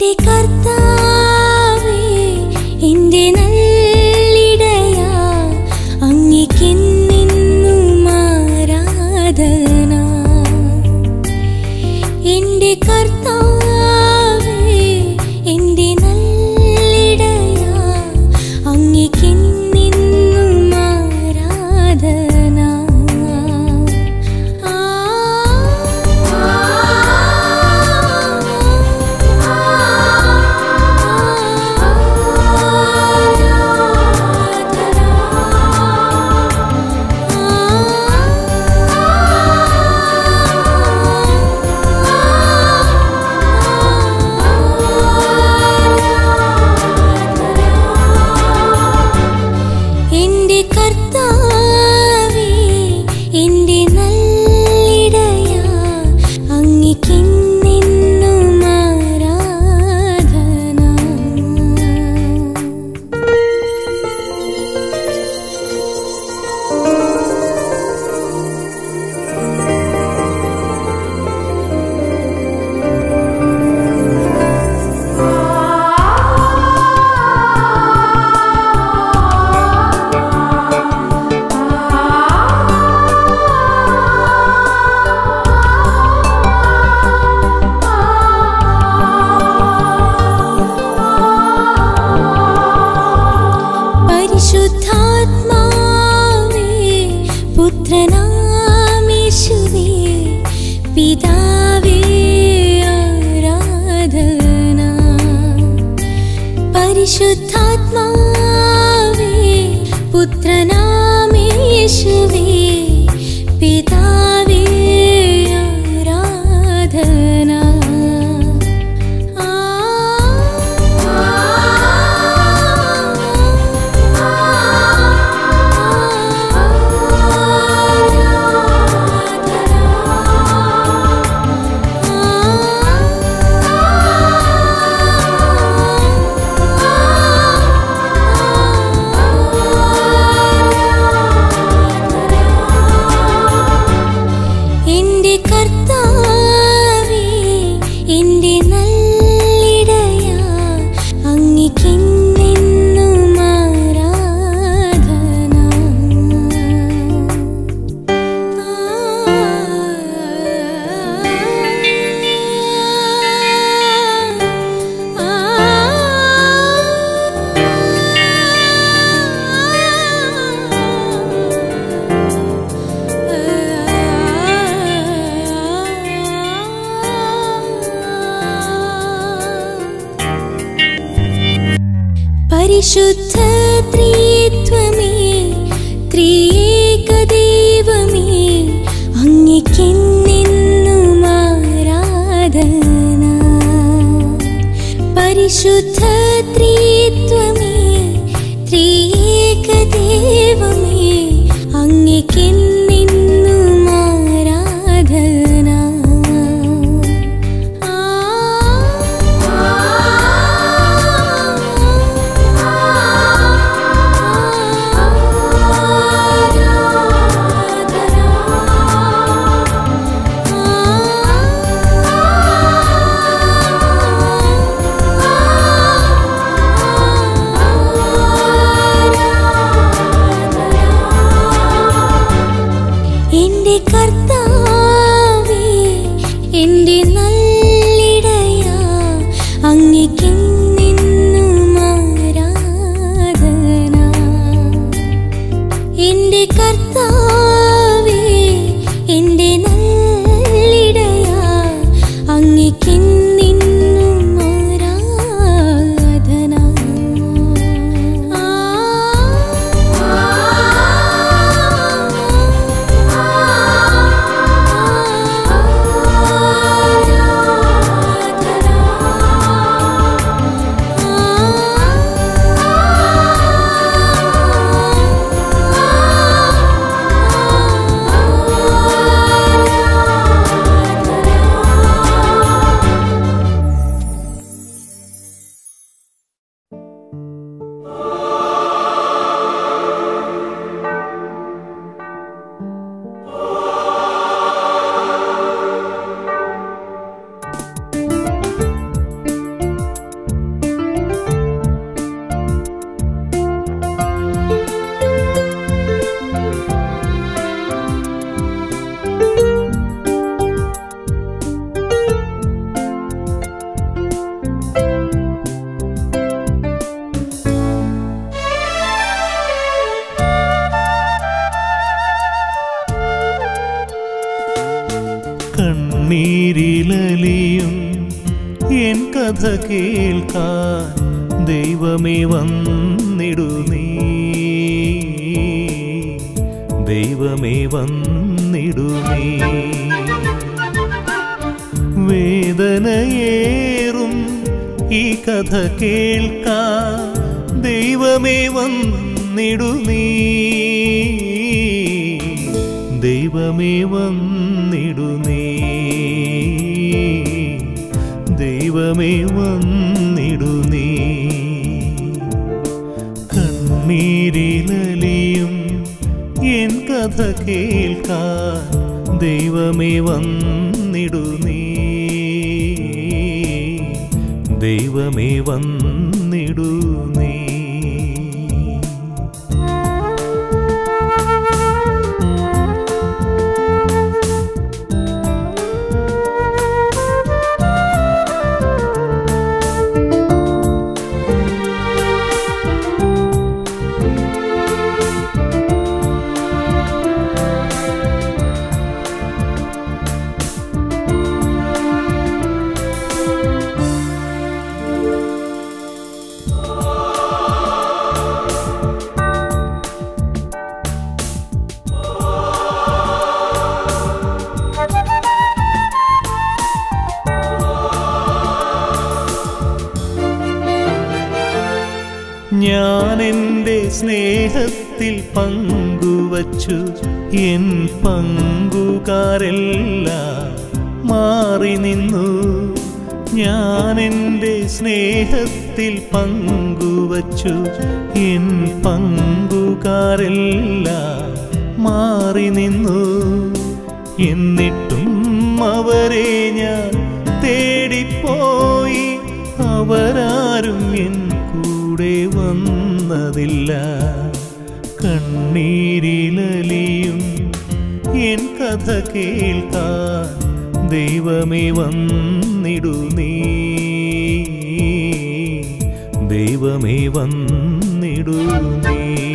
എന്റെ കർത്താവേ എന്റെ നല്ലിടയാ അങ്ങേക്കെന്നെന്നും ആരാധന എന്റെ കർത്താവേ എന്റെ നല്ലിടയാ അങ്ങേക്കെന്നെന്നും ആരാധന ആ എന്റെ കർത്താവേ എന്റെ നല്ലിടയാ അങ്ങേക്കെന്നെന്നും ആരാധന പരിശുദ്ധാത്മാവേ പുത്രനാമേശുവേ പിതാവേ ആരാധന പരിശുദ്ധാത്മാവേ പുത്രനാമേശുവേ പിതാവേ ആരാധന ആ എന്റെ കർത്താവേ എന്റെ നല്ലിടയാ അങ്ങേക്കെന്നെന്നും ആരാധന പരിശുദ്ധ ത്രിത്വമേ ത്രിയേകദൈവമേ അങ്ങേക്കെന്നെന്നും ആരാധന പരിശുദ്ധ ത്രിത്വമേ ത്രിയേകദൈവമേ അങ്ങേക്കെന്നെന്നും ആരാധന ആ ആ എൻ കഥ കേൾക്കാൻ ദൈവമേ വന്നിടു നീ ദൈവമേ വന്നിടു നീ വേദനയേറും ഈ കഥ കേൾക്കാൻ ദൈവമേ വന്നിടു നീ ദൈവമേ വന്നിടു നീ ദൈവമേ വന്നിടു നീ കണ്ണീരിലലിയും എൻ കഥ കേൾക്കാൻ ദൈവമേ വന്നിടു നീ ദൈവമേ വന്നിടു നീ ഞാൻ എൻ്റെ സ്നേഹത്തിൽ പങ്കുവച്ചു എൻ പങ്കുകാരെല്ലാം മാറി നിന്നു ഞാൻ എൻ്റെ സ്നേഹത്തിൽ പങ്കുവച്ചു എൻ പങ്കുകാരെല്ലാം മാറി നിന്നു എന്നിട്ടും അവരെ ഞാൻ തേടിപ്പോയി അവരാരും എൻ കൂടെ വന്നതില്ല കണ്ണീരിലലിയും എൻ കഥ കേൾക്കാൻ ദൈവമേ വന്നിടു നീ ദൈവമേ വന്നിടു നീ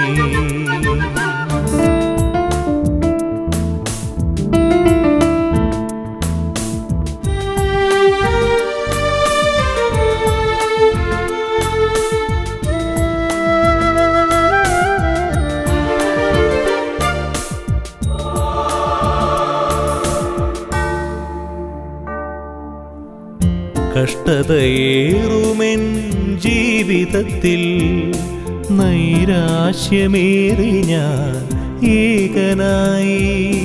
കഷ്ടതയേറുമെൻ ജീവിതത്തിൽ നൈരാശ്യമേറി ഞാൻ ഏകനായി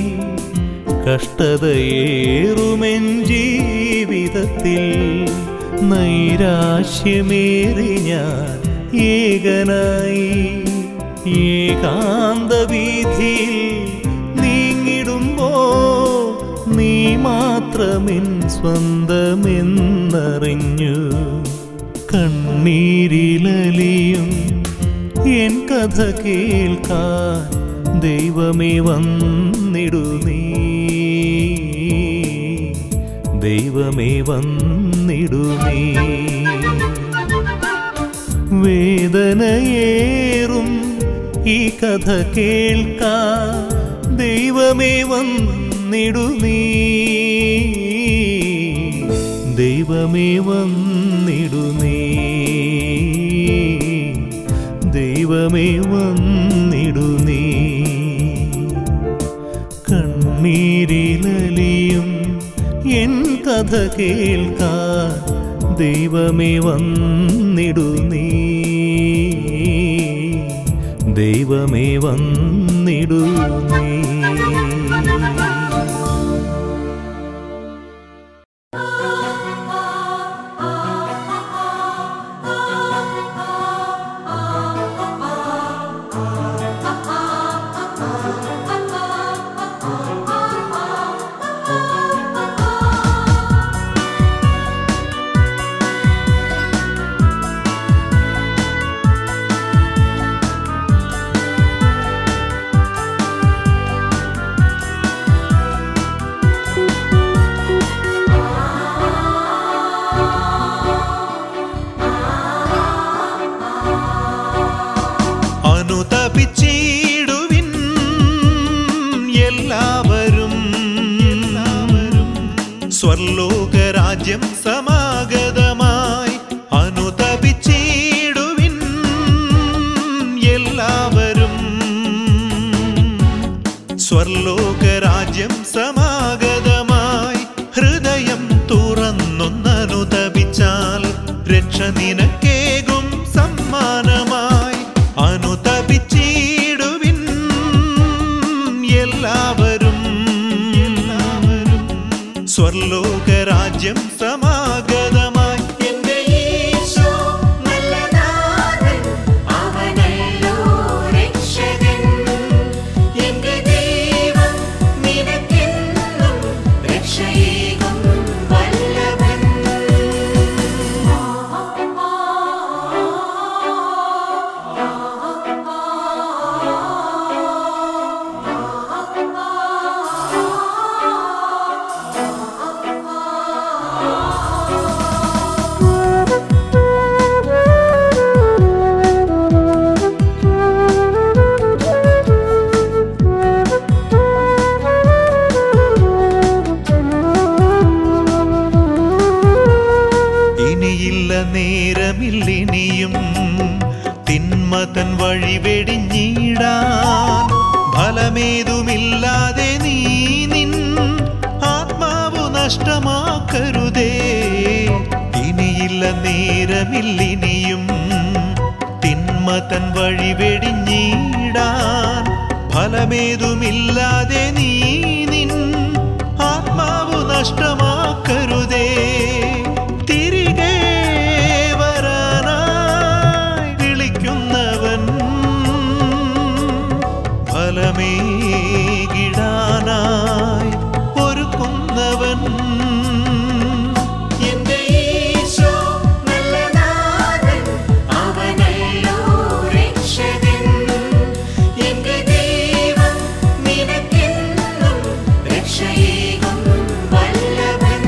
കഷ്ടതയേറുമെൻ ജീവിതത്തിൽ നൈരാശ്യമേറി ഞാൻ ഏകനായി ഏകാന്ത വീതിയിൽ നീങ്ങിടുമ്പോ നീ മാത്രമെൻ സ്വന്തമെന്നറിഞ്ഞു കണ്ണീരിലലിയും എൻ കഥ കേൾക്കാൻ ദൈവമേ വന്നിടു നീ ദൈവമേ വന്നിടു നീ വേദനയേറും ഈ കഥ കേൾക്കാൻ ദൈവമേ വന്നിടു നീ ദൈവമേ വന്നിടു നീ ദൈവമേ വന്നിടു നീ കണ്ണീരിലലിയും എൻ കഥ കേൾക്കാൻ ദൈവമേ വന്നിടു നീ ദൈവമേ വന്നിടു നീ ും നിനക്കേകും സമ്മാനമായി അനുതപിച്ചിടുവിൻ എല്ലാവരും സ്വർലോകരാജ്യം സമാഗതമായി എന്റെ യേശു നല്ല നാഥൻ അവനല്ലോ രക്ഷകൻ എന്റെ ദൈവം നിനക്കെന്നും രക്ഷയേകും വല്ലഭൻ ഇനിയില്ല നേരമില്ലിനിയും തിന്മതൻ വഴി വെടിഞ്ഞിടാൻ ഫലമേതുമില്ലാതെ നീ നിൻ ആത്മാവു നഷ്ടമാക്കരുതേ ഇനിയില്ല നേരമില്ലിനിയും തിന്മതൻ വഴി വെടിഞ്ഞിടാൻ ഫലമേതുമില്ലാതെ നീ നിൻ ആത്മാവു നഷ്ടമാക്കരുതേ തിരികെ വരാനായി വിളിക്കുന്നവൻ ഫലമേകിടാനായി ഒരുക്കുന്നവൻ എന്റെ യേശു നല്ല നാഥൻ അവനല്ലോ രക്ഷകൻ എന്റെ ദൈവം നിനക്കെന്നും രക്ഷയേകും വല്ലഭൻ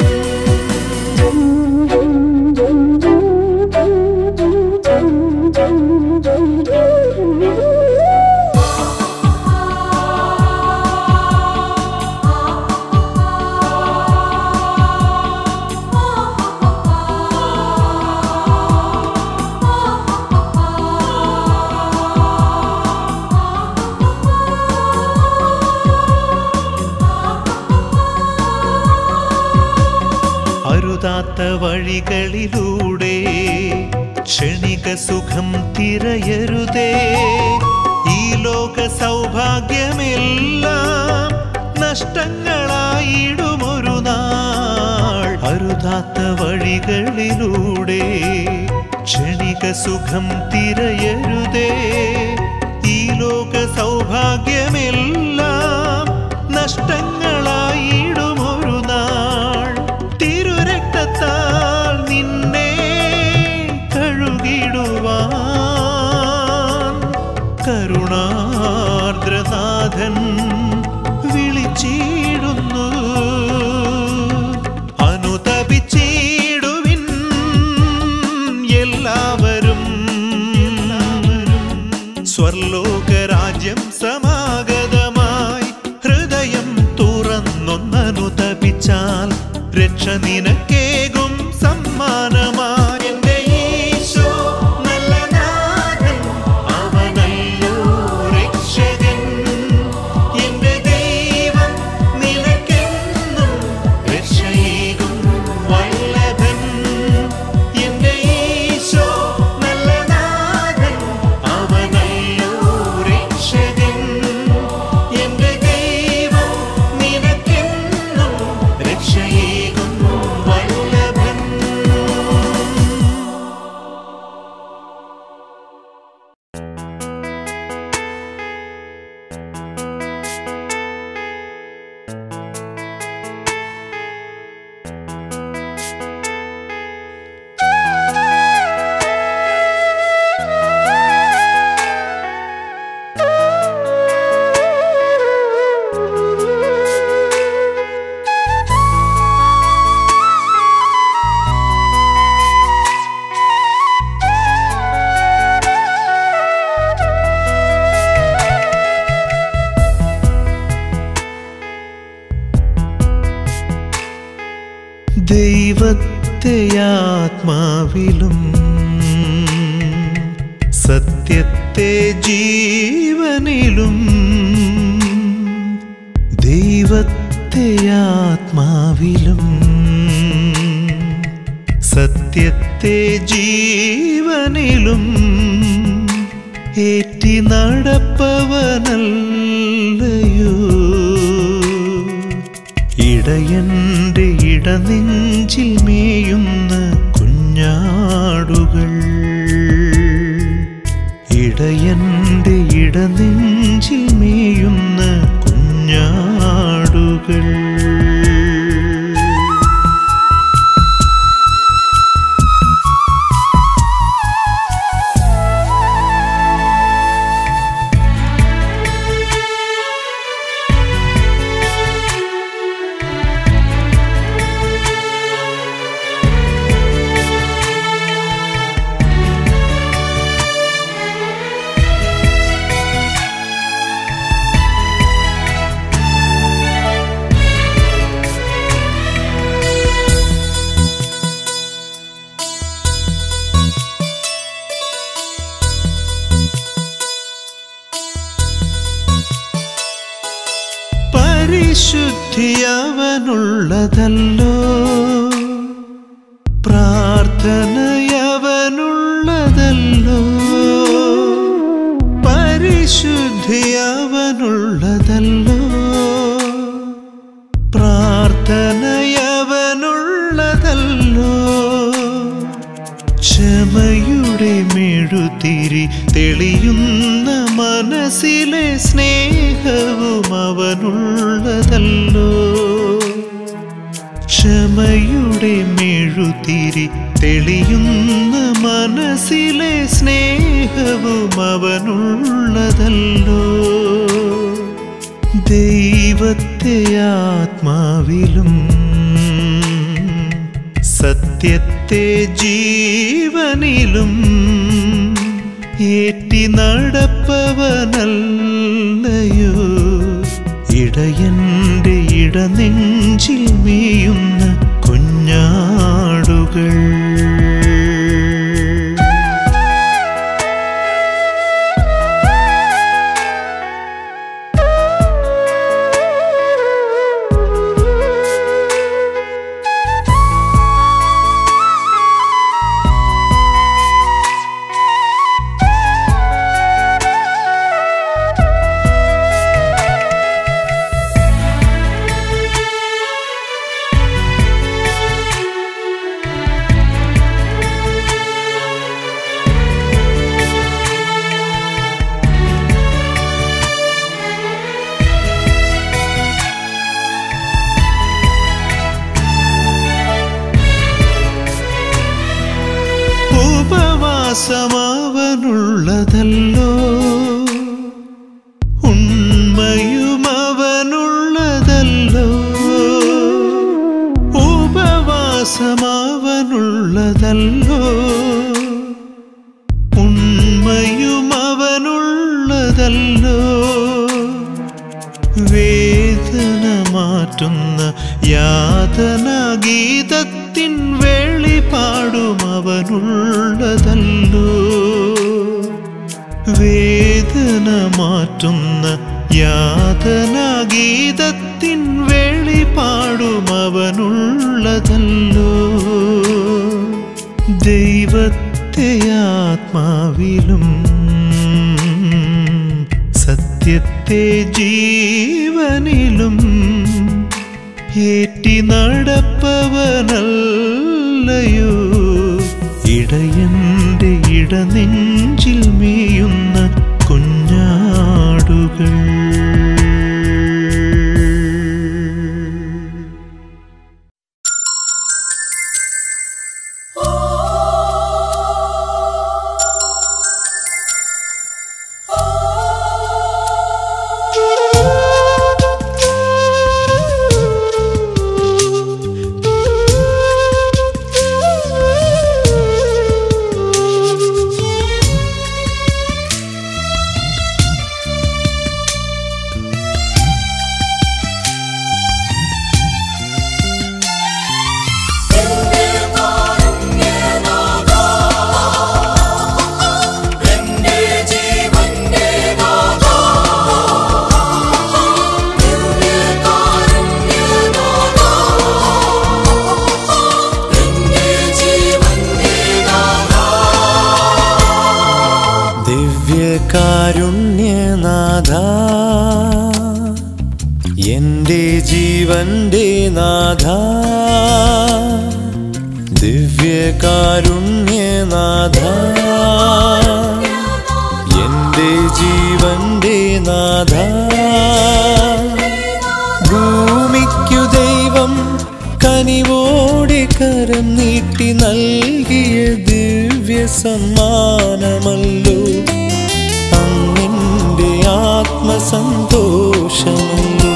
അരുതാത്ത വഴികളിലൂടെ ക്ഷണിക സുഖം തിരയരുതേ ഈ ലോക സൗഭാഗ്യമെല്ലാം നഷ്ടങ്ങളായിടുമൊരു നാൾ അരുതാത്ത വഴികളിലൂടെ ക്ഷണിക സുഖം തിരയരുതേ ഈ ലോക സൗഭാഗ്യമെല്ലാം നഷ്ടങ്ങളായിടുമൊരു നാൾ തിരുരക്തത്താൽ നിന്നെ കഴുകിടുവാൻ കരുണാർദ്രനാഥൻ വിളിച്ചിടുന്നു അനുതപിച്ചിടുവിൻ എല്ലാവരും സ്വർലോകരാജ്യം സമാഗതമായി ഹൃദയം തുറന്നൊന്നനുതപിച്ചാൽ രക്ഷ നിനക്കേകും സമ്മാനമായി എന്റെ യേശു നല്ല നാഥൻ അവനല്ലോ രക്ഷകൻ എന്റെ ദൈവം നിനക്കെന്നും രക്ഷയേകും വല്ലഭൻ എന്റെ യേശു നല്ല നാഥൻ അവനല്ലോ രക്ഷകൻ എന്റെ ദൈവം നിനക്കെന്നും രക്ഷയേകും വല്ലഭൻ ദൈവത്തെ ആത്മാവിലും സത്യത്തെ ജീവനിലും ദൈവത്തെ ആത്മാവിലും സത്യ സത്യത്തെ ജീവനിലും ഏറ്റി നടപ്പവനല്ലയോ ഇടയന്റെ ഇടനെഞ്ചിൽ മേയുന്ന കുഞ്ഞാടുകൾ ഇടയന്റെ ഇടനെഞ്ചിൽ മേയുന്ന കുഞ്ഞാടുകൾ പരിശുദ്ധി അവനുള്ളതല്ലോ പ്രാർത്ഥനയവനുള്ളതല്ലോ പരിശുദ്ധി അവനുള്ളതല്ലോ പ്രാർത്ഥനയവനുള്ളതല്ലോ ക്ഷമയുടെ മെഴുതിരി തെളിയുന്ന മനസ്സിലെ സ്നേഹവും അവനുള്ളതല്ലോ ക്ഷമയുടെ മെഴുതിരി തെളിയുന്ന മനസ്സിലെ സ്നേഹവും അവനുള്ളതല്ലോ ദൈവത്തെ ആത്മാവിലും സത്യത്തെ ജീവനിലും ഏറ്റി നടപ്പവനല്ലയോ ഇടയന്റെ ഇടനെഞ്ചിൽ മേയുന്ന കുഞ്ഞാടുകൾ ഉപവാസമാവനുള്ളതല്ലോ ഉണ്മയും അവനുള്ളതല്ലോ ഉപവാസമാവനുള്ളതല്ലോ ഉണ്മയും അവനുള്ളതല്ലോ വേദന മാറ്റുന്ന യാതന ഗീതത്തിൻ വെളിപാടും അവനുള്ളതല്ലോ വേദന മാറ്റുന്ന യാതന ഗീതത്തിൻ വെളിപാടും അവനുള്ളതല്ലോ ദൈവത്തെ ആത്മാവിലും സത്യത്തെ ജീവനിലും ഏറ്റി നടപ്പവനല്ലയോ ഇടയന്റെ ഇടനെഞ്ചിൽ മേയുന്ന കുഞ്ഞാടുകൾ Thank you. ജീവന്റെ നാഥ ദിവ്യകാരുണ്യനാഥ എന്റെ ജീവന്റെ നാഥ ഭൂമിക്കു ദൈവം കനിവോടെ കരം നീട്ടി നൽകിയ ദിവ്യ സമ്മാനമല്ലോ അങ്ങന്റെ ആത്മസന്തോഷമല്ലോ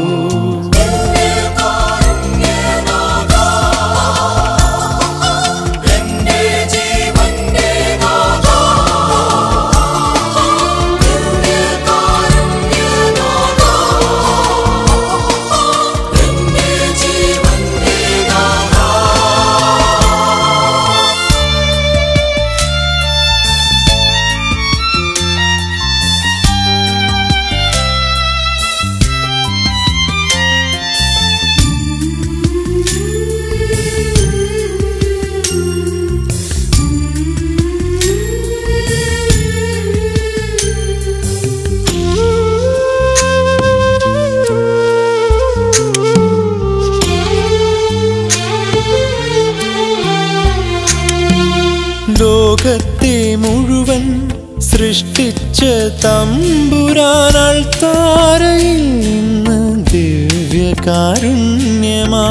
ലോകത്തെ മുഴുവൻ സൃഷ്ടിച്ച തമ്പുരാനാൾ താരയിൽ നിന്ന് ദിവ്യകാരുണ്യമാ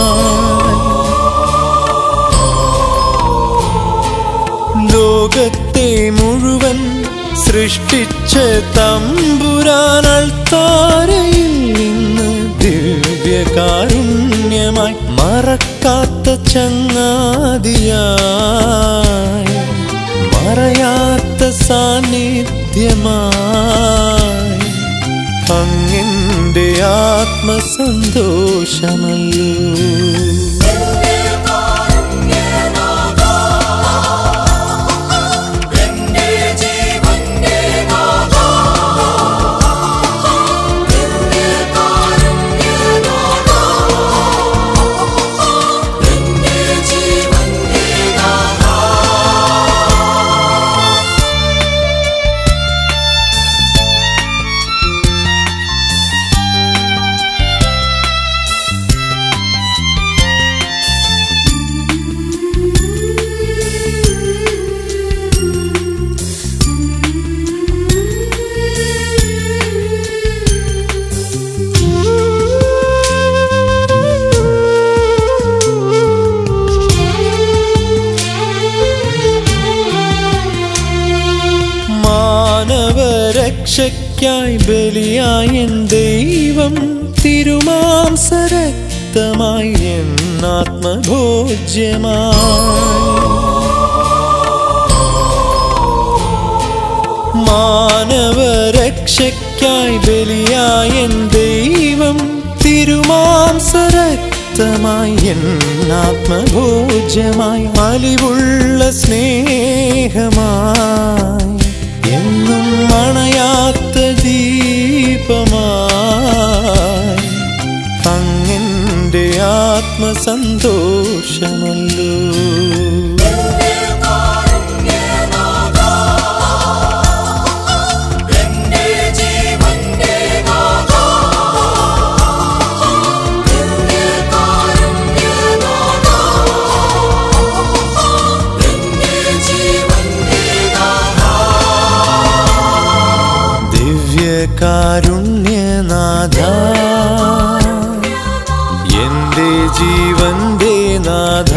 ലോകത്തെ മുഴുവൻ സൃഷ്ടിച്ച തമ്പുരാനാൾ താരയിൽ നിന്ന് ദിവ്യകാരുണ്യമായി മറക്കാത്ത ചങ്ങാതിയായി മറയാത്ത സാന്നിധ്യമായി അങ്ങിൻ്റെ ആത്മസന്തോഷമല്ലോ മാനവരക്ഷയ്ക്കായി ബലിയായ എൻ ദൈവം തിരുമാംസരക്തമായി എന്നാത്മഭോജ്യമായി മാനവരക്ഷയ്ക്കായി ബലിയായ എൻ ദൈവം തിരുമാംസരക്തമായി എന്നാത്മഭോജ്യമായി അലിവുള്ള സ്നേഹമായി എന്നും മണയാത്ത ദീപമായി അങ്ങന്റെ ആത്മസന്തോഷമല്ലോ ദിവ്യകാരുണ്യനാഥ എന്റെ ജീവന്റെ നാഥ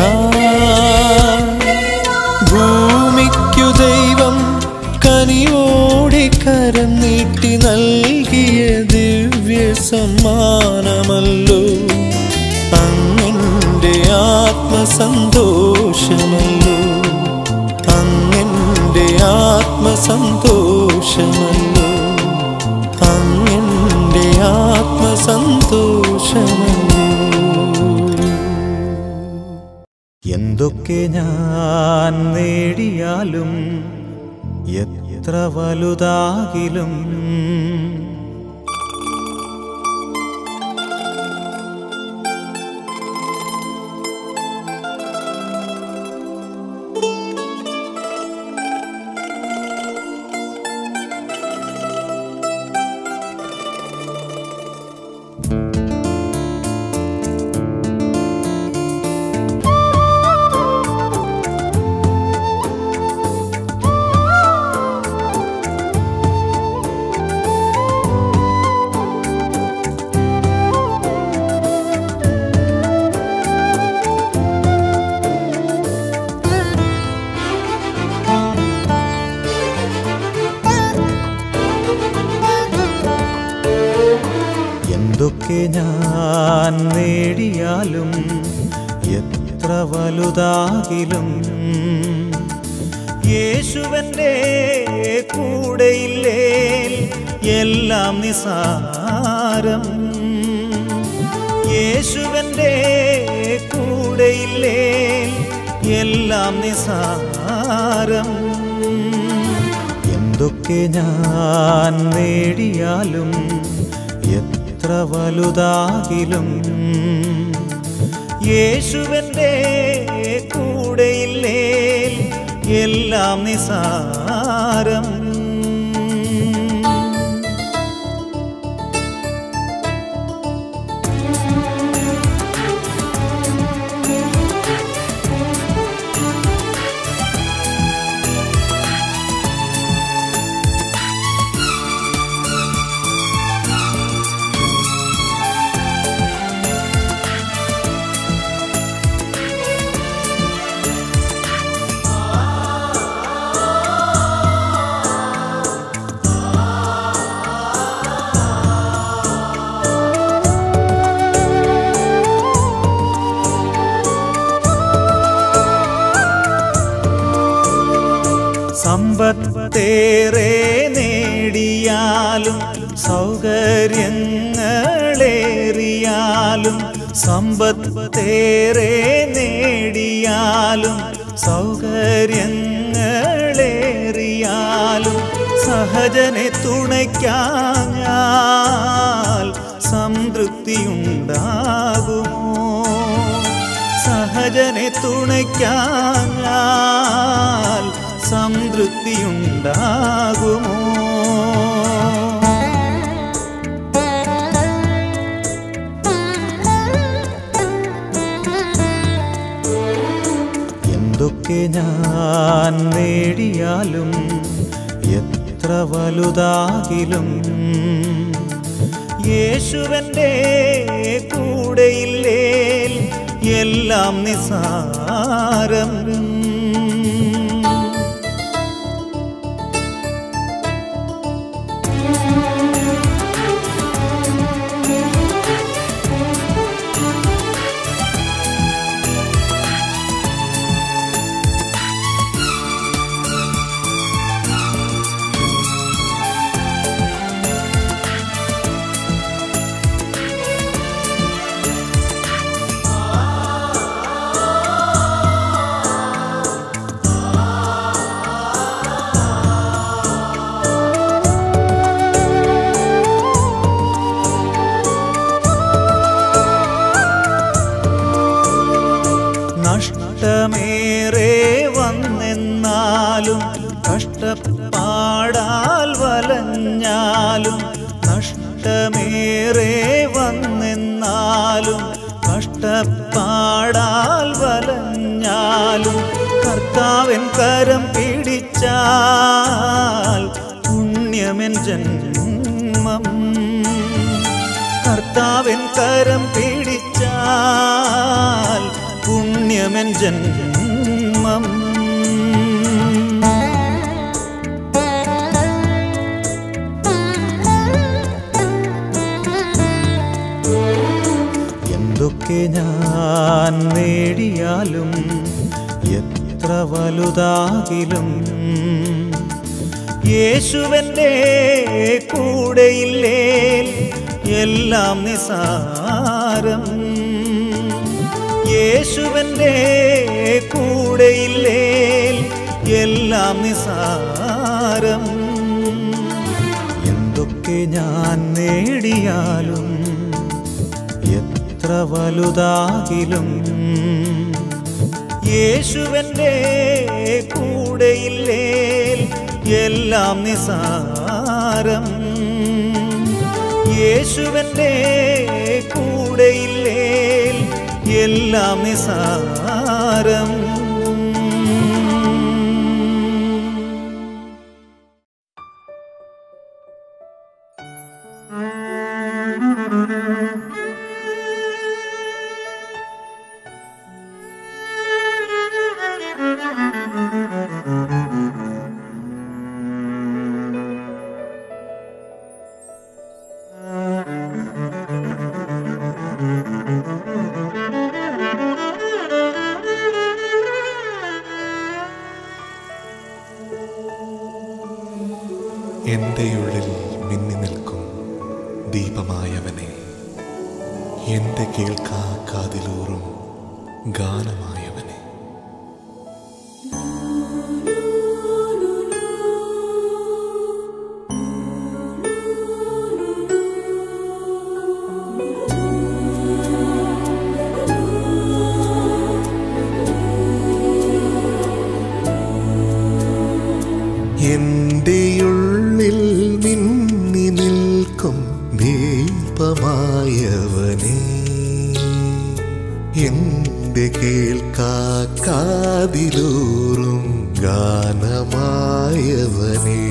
ഭൂമിക്കു ദൈവം കനിയോടെ കരം നീട്ടി നൽകിയ ദിവ്യ സമ്മാനമല്ലോ അങ്ങന്റെ ആത്മസന്തോഷമല്ലോ അങ്ങന്റെ ആത്മസന്തോഷമല്ലോ അങ്ങന്റെ ആത്മസന്തോഷമല്ലോ എന്തൊക്കെ ഞാൻ നേടിയാലും എത്ര വലുതാകിലും എന്തൊക്കെ ഞാൻ നേടിയാലും എത്ര വലുതാകിലും യേശുവന്റെ കൂടെയില്ലേ എല്ലാം നിസാരം യേശുവന്റെ കൂടെയില്ലേ എല്ലാം നിസാരം എന്തൊക്കെ ഞാൻ നേടിയാലും എത്ര വലുതാകിലും യേശുവന്റെ കൂടെയില്ലേ എല്ലാം നിസാരം സമ്പത്തേറെ നേടിയാലും സൗകര്യങ്ങളേറിയാലും സമ്പത്തേറെ നേടിയാലും സൗകര്യങ്ങളേറിയാലും സഹജനെ തുണയ്ക്കാഞ്ഞാൽ സംതൃപ്തിയുണ്ടാകുമോ സഹജനെ തുണയ്ക്കാഞ്ഞാൽ സംതൃപ്തിയുണ്ടാകുമോ എന്തൊക്കെ ഞാൻ നേടിയാലും എത്ര വലുതാകിലും യേശുവന്റെ കൂടെയില്ലേ എല്ലാം നിസാരം നഷ്ടമേറെ വന്നെന്നാലും കഷ്ടപ്പാടാൽ വലഞ്ഞാലും നഷ്ടമേറെ വന്നെന്നാലും കഷ്ടപ്പാടാൽ വലഞ്ഞാലും കർത്താവൻ കരം പിടിച്ചാൽ പുണ്യമെൻ ജന്മം കർത്താവൻ കരം പിടിച്ചാൽ പുണ്യമെൻ ജന്മം എന്തൊക്കെ ഞാൻ നേടിയാലും എത്ര വലുതാകിലും യേശുവന്റെ കൂടെയില്ലേ എല്ലാം നിസാരം യേശുവന്റെ കൂടെയില്ലേ എല്ലാം നിസാരം എന്തൊക്കെ ഞാൻ നേടിയാലും എത്ര വലുതാകിലും യേശുവന്റെ കൂടെയില്ലേ എല്ലാം നിസാരം യേശുവന്റെ കൂടെയില്ലേ എല്ലാം നിസാരം എൻ്റെ ഉള്ളിൽ മിന്നി നിൽക്കും ദീപമായവനെ എൻ്റെ കേൾക്കാ കാതിലൂറും ഗാനമായവനെ എൻ്റെ ഉള്ളിൽ മിന്നി നിൽക്കും ദീപമായവനെ എൻ്റെ കേൾക്കാ കാതിലൂറും ഗാനമായവനെ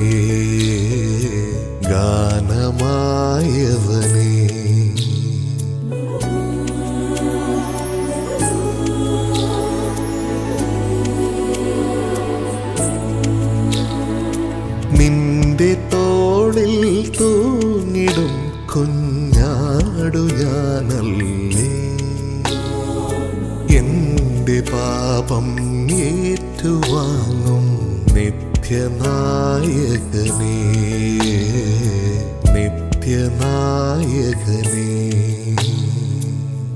ഗാനമായവനെ നിന്റെ തോളിൽ തൂങ്ങിടും കുഞ്ഞാടു ഞാനല്ലേ എന്റെ പാപം ഏറ്റുവാങ്ങും നിത്യനായകനേ നിത്യനായകനേ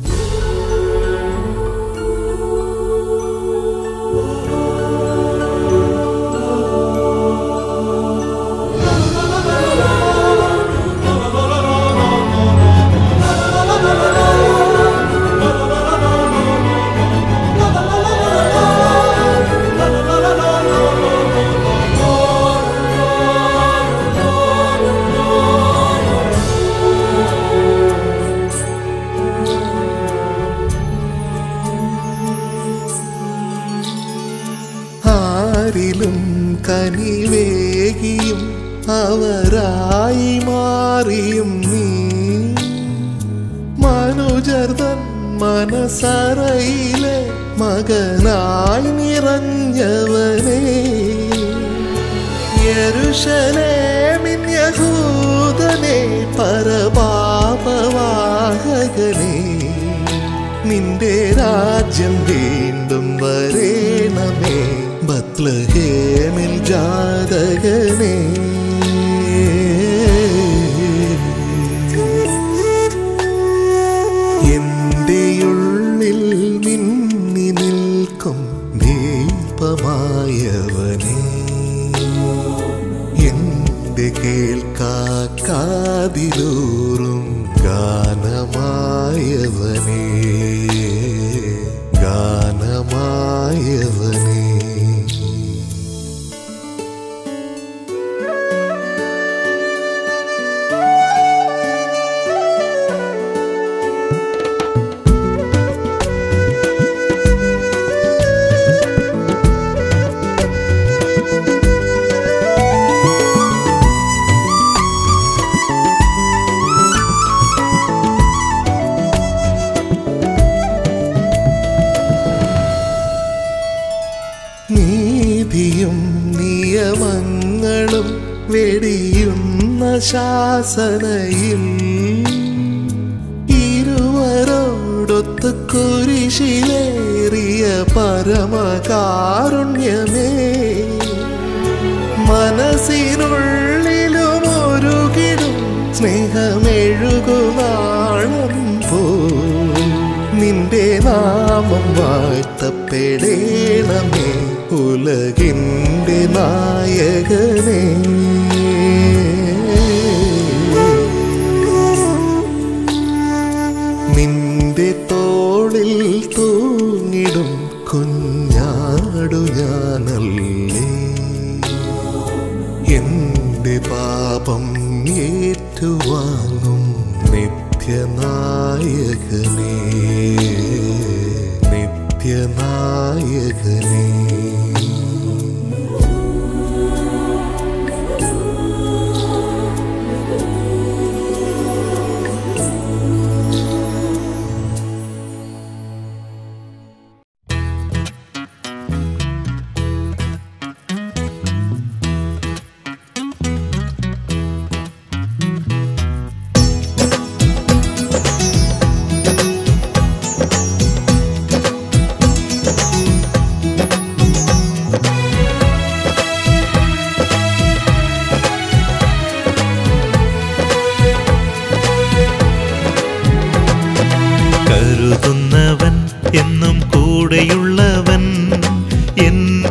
ആരിലും കനിവേകിയും അവരായി മാറിയും നീ മനുജർതൻ മനസറയിലെ മകനായി നിറഞ്ഞവനെ യരുഷലേമിൻ യഹൂദനെ പരപാപവാഹകനെ നിന്റെ രാജ്യം വീണ്ടും വരേണമേ ബത്ലഹേമിൽ ജാതകനെ എന്റെ ഉള്ളിൽ മിന്നി നിൽക്കും ദീപമായവനെ എന്റെ കേൾക്കാ കാതിലൂറും ഗാനമായവനെ ഗാനമായവനെ നീതിയും നിയമങ്ങളും വെടിയുന്ന ശാസനയിൽ ഇരുവരോടൊത്ത് കുരിശിലേറിയ പരമകാരുണ്യമേ മനസ്സിനുള്ളിലും ഒരുകിടും സ്നേഹമെഴുകുനാളം പോ നിന്റെ നാമം വാഴ്ത്തപ്പെടേണമേ ഉലകിൻ്റെ നായകനേ നിന്റെ തോളിൽ തൂങ്ങിടും കുഞ്ഞാടു ഞാനല്ലേ എന്റെ പാപം ഏറ്റുവാങ്ങും നിത്യനായകനേ നിത്യനായകനേ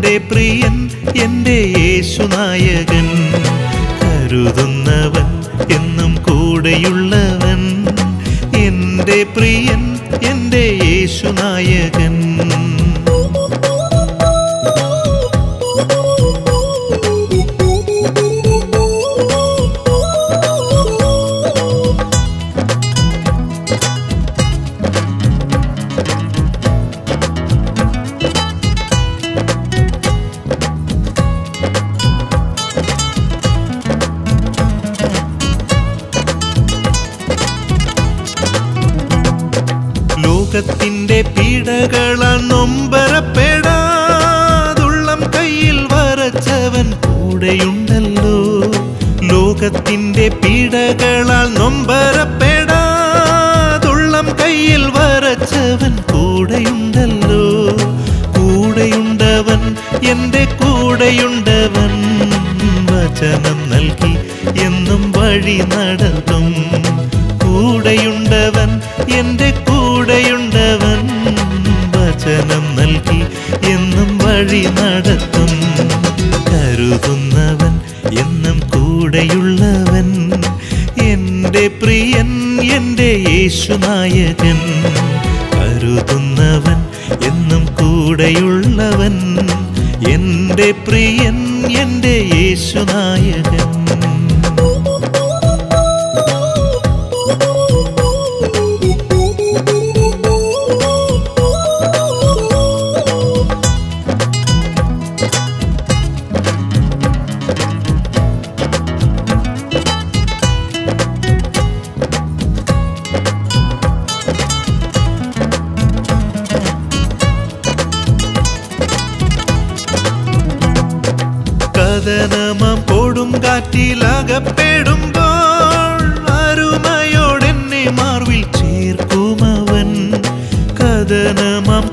എൻ്റെ പ്രിയൻ എൻ്റെ യേശുനായകൻ കരുതുന്നവൻ എന്നും കൂടെയുള്ളവൻ എൻ്റെ പ്രിയൻ എൻ്റെ യേശുനായകൻ ലോകത്തിന്റെ പീഡകളാൽ നൊമ്പരപ്പെടാതുള്ളം കയ്യിൽ വരച്ചവൻ കൂടെയുണ്ടല്ലോ ലോകത്തിന്റെ പീഡകളാൽ നൊമ്പരപ്പെടാതുള്ളം കയ്യിൽ വരച്ചവൻ കൂടെയുണ്ടല്ലോ കൂടെയുണ്ടവൻ എൻ്റെ കൂടെയുണ്ടവൻ വചനം നൽകി എന്നും വഴി നടത്തും കൂടെയുണ്ടവൻ എൻ്റെ കൂടെയുണ്ടവൻ വചനം നൽകി എന്നും വഴി നടത്തും കരുതുന്നവൻ എന്നും കൂടെയുള്ളവൻ എൻ്റെ പ്രിയൻ എൻ്റെ യേശുനായകൻ കരുതുന്നവൻ എന്നും കൂടെയുള്ളവൻ എൻ്റെ പ്രിയൻ എൻ്റെ യേശുനായകൻ കഥനമം കൊടുങ്കാറ്റിലകപ്പെടുമ്പോൾ അരുമയോടെന്നെ മാർവിൽ ചേർക്കുമവൻ കഥനമം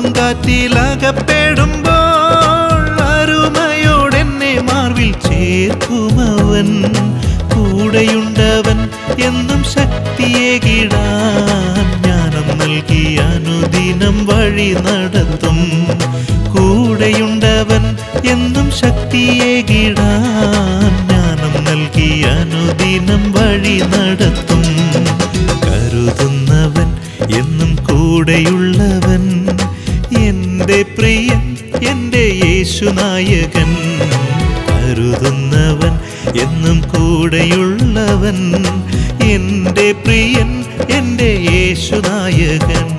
കൊടുങ്കാറ്റിലകപ്പെടുമ്പോൾ അരുമയോടെന്നെ മാർവിൽ ചേർക്കുമവൻ കൂടെയുണ്ടവൻ എന്നും ശക്തിയേകിടാൻ ജ്ഞാനം നൽകി അനുദിനം വഴി നടത്തും കൂടെയുണ്ടവൻ എന്നും ശക്തിയേകിടാൻ ജ്ഞാനം നൽകി അനുദിനം വഴി നടത്തും കരുതുന്നവൻ എന്നും കൂടെയുള്ളവൻ എൻ്റെ പ്രിയൻ എൻ്റെ യേശുനായകൻ കരുതുന്നവൻ എന്നും കൂടെയുള്ളവൻ എൻ്റെ പ്രിയൻ എൻ്റെ യേശുനായകൻ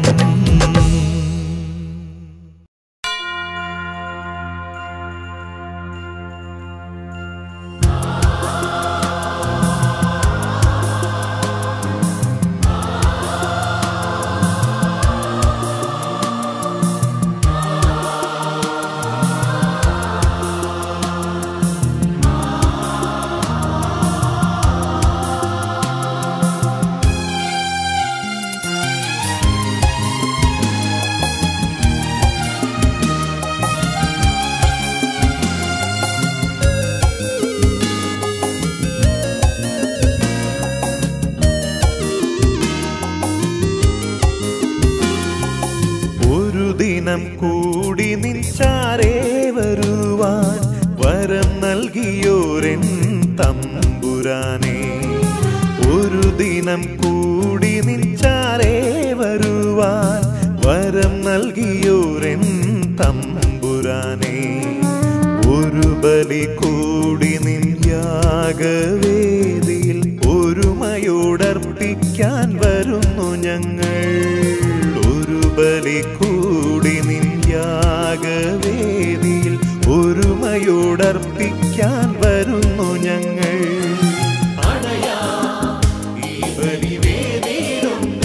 ഒരു ദിനം കൂടി നിൻചാരേ വരുവാൻ വരം നൽകിയോരെൻ തമ്പുരാനെ ഒരു ദിനം കൂടി നിൻചാരേ വരുവാൻ വരം നൽകിയോരെൻ തമ്പുരാനെ ഒരു ബലി കൂടി നിൻ യാഗവേദിയിൽ ഒരുമയോടർപ്പിക്കാൻ വരുന്നു ഞങ്ങൾ ഒരു ബലി കൂടി നിൻ യാഗവേദിയിൽ ഒരുമയോടർപ്പിക്കാൻ വരുന്നു ഞങ്ങൾ അണയാ ഈ ബലിവേദിയിടുന്ന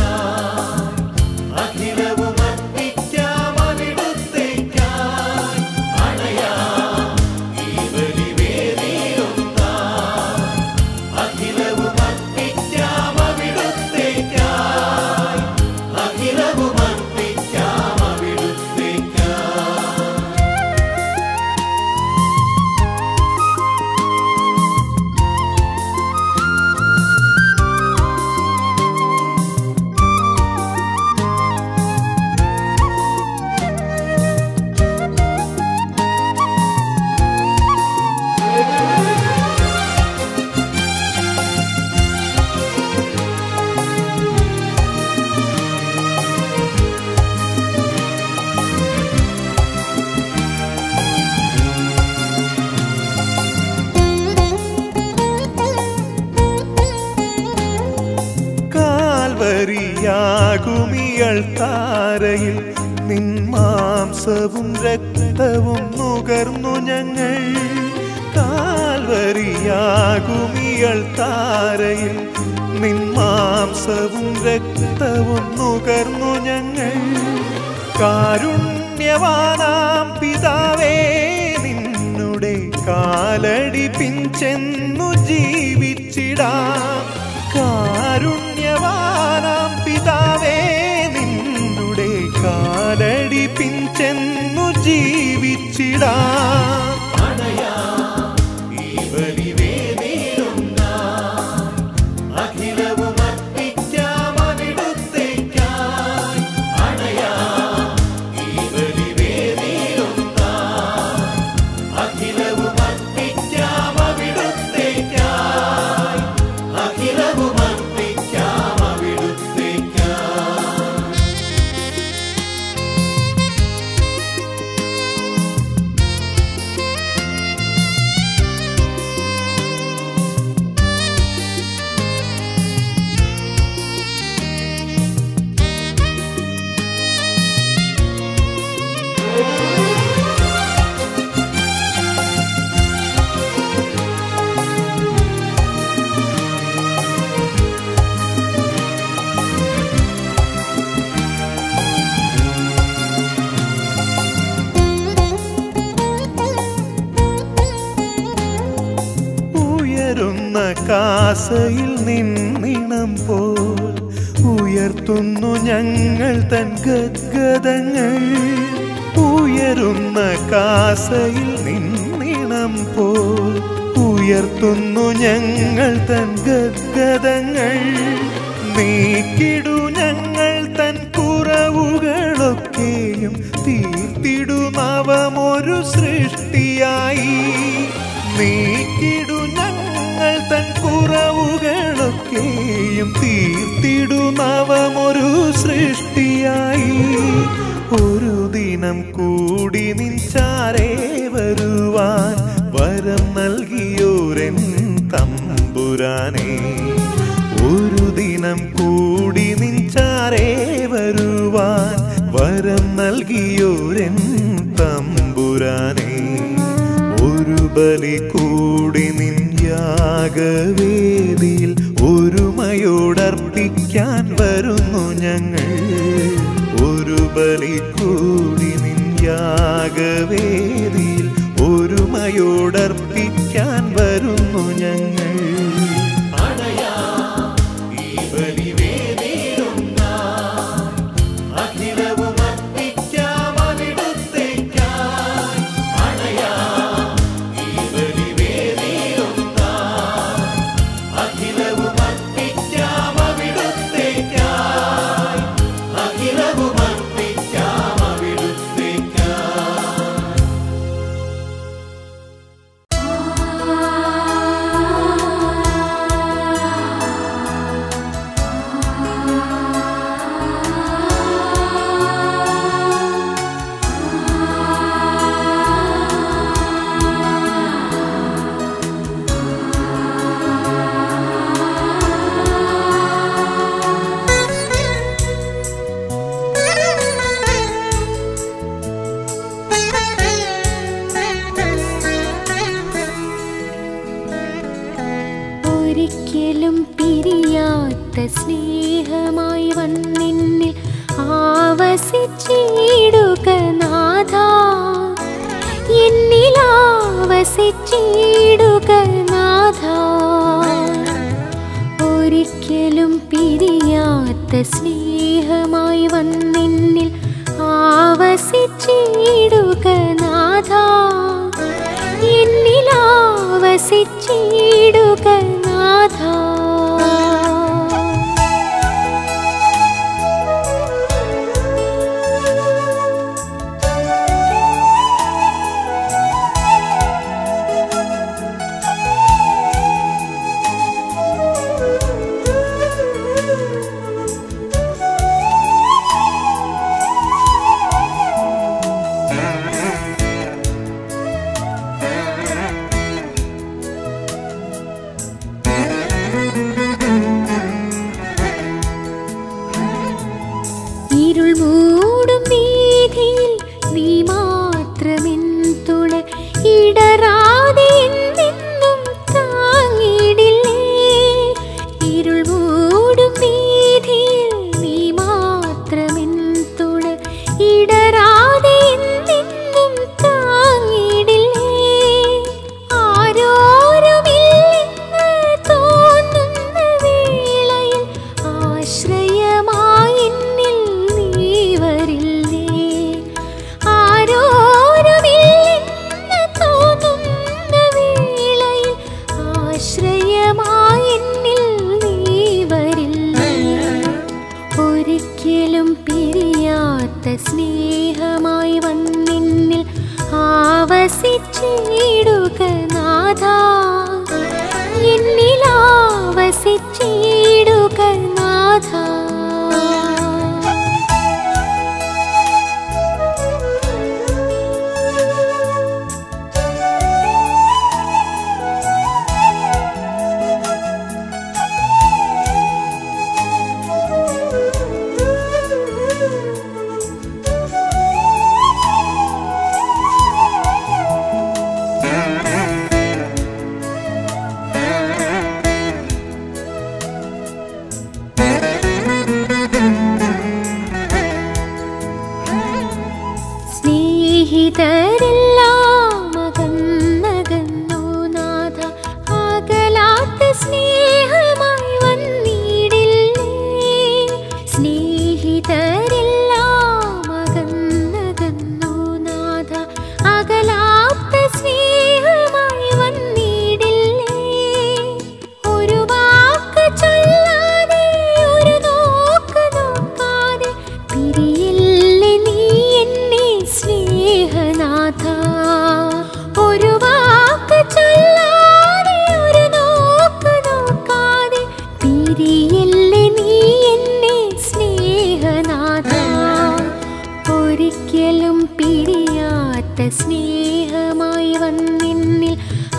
അഖിലവും അർപ്പിക്കാം അവിടുത്തേക്കായി അണയാ ഈ ബലിവേദിയിടുന്ന അഖിലവും അർപ്പിക്കാം അവിടുത്തേക്കായി അഖിലവും അർപ്പിക്കാം അവിടുത്തേക്കായി കാൽവരിയാകുമിയൾ താരയിൽ നിൻ മാംസവും രക്തവും നുകർന്നു ഞങ്ങൾ കാൽവരിയാകുമിയൾ താരയിൽ നിൻ മാംസവും രക്തവും നുകർന്നു ഞങ്ങൾ കാരുണ്യവാനാം പിതാവേ നിന്നുടെ കാലടി പിഞ്ചെന്നു ജീവിച്ചിടാം കാരുണ്യവാനാം പിതാവേ നിന്നുടെ കാലടി പിഞ്ചെന്നു ജീവിച്ചിടാം ഈ ബലിവേദിയിലുണ്ട അഖിലവും അർപ്പിക്കാം അവിടുത്തേക്കായി അണയാ ഈ ബലിവേദിയിലുണ്ട അഖിലവും അർപ്പിക്കാം അവിടുത്തേക്കായി അഖിലവും അർപ്പിക്കാം അവിടുത്തേക്കായി ഉയരുന്ന കാസയിൽ നിന്നിണം പോൽ ഉയർത്തുന്നു ഞങ്ങൾ തൻ ഗദ്ഗതങ്ങൾ ഉയരുന്ന കാസയിൽ നിന്നിണം പോൽ ഉയർത്തുന്നു ഞങ്ങൾ തൻ ഗദ്ഗതങ്ങൾ നീക്കിടു ഞങ്ങൾ തൻ കുറവുകളൊക്കെയും തീർത്തിടു നവമൊരു സൃഷ്ടിയായി നീക്കിടു ഞങ്ങൾ തൻ കുറവുകളൊക്കെയും തീർത്തിടു നവമൊരു സൃഷ്ടിയായി ഒരു ദിനം കൂടി നിൻചാരേ വരുവാൻ വരം നൽകിയോരൻ തമ്പുരാനേ ഒരു ദിനം കൂടി നിൻചാരേ വരുവാൻ വരം നൽകിയോരൻ തമ്പുരാനേ ഒരു ബലി കൂടി നിൻ യാഗവേദിയിൽ ഒരുമയോടർപ്പിക്കാൻ വരുന്നു ഞങ്ങൾ ഒരു ബലി കൂടി നിൻ യാഗവേദിയിൽ ഒരുമയോടർപ്പിക്കാൻ വരുന്നു ഞങ്ങൾ അണയാ ഈ ബലിവേദിയിലുണ്ട അഖിലവും അർപ്പിക്കാം അവിടുത്തേക്കായി അണയാ ഈ ബലിവേദിയിലുണ്ട അഖിലവും അർപ്പിക്കാം അവിടുത്തേക്കായി അഖിലവും അർപ്പിക്കാം അവിടുത്തേക്കായി ഒരിക്കലും പിരിയാത്ത സ്നേഹമായി വന്നിന്നിൽ ആവസിച്ചിടുക നാഥ എന്നിൽ ആവസിച്ചിടുക നാഥ ഒരിക്കലും പിരിയാത്ത സ്നേഹമായി വന്നിന്നിൽ ആവസിച്ചിടുക നാഥ എന്നിൽ ആവസിച്ചിടുക നാഥ വസിച്ചിടുക നാഥ എന്നിലാ വസിച്ചിടുക നാഥ സ്നേഹിതരെല്ലാം അകന്നകന്നു നാഥ അകലാത്ത സ്നേഹമായി വന്നിടില്ലേ സ്നേഹിതരെല്ലാം അകന്നകന്നു നാഥ അകലാത്ത സ്നേഹമായി വന്നിടില്ലേ ഒരു വാക്ക് ചൊല്ലാതെ ഒരു നോക്ക് നോക്കാതെ പിരിയില്ലേ നീ എന്നെ സ്നേഹനാഥ ഒരു വാക്ക് ചൊല്ലാതെ ഒരു നോക്ക് നോക്കാതെ പിരിയില്ലേ നീ എന്നെ സ്നേഹനാഥ ഒരിക്കലും പിരിയാത്ത സ്നേഹമായി വന്നിന്നിൽ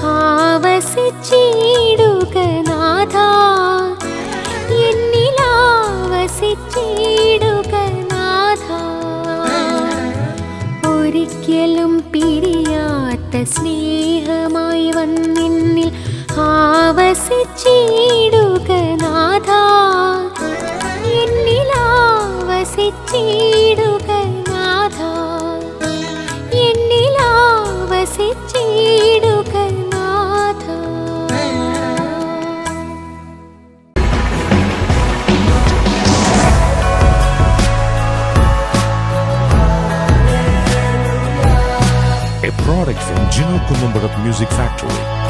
ആവസിച്ചിടുക നാഥ എന്നിലാവസിച്ചിടുക നാഥ ഒരിക്കലും പിരിയാത്ത സ്നേഹമായി വന്നിന്നിൽ ആവസിച്ചിടുക നാഥ എന്നിലാവസിച്ചിടുക നാഥ എന്നിലാവസിച്ചിടുക നാഥ a product from Gino Columbarat Music Factory.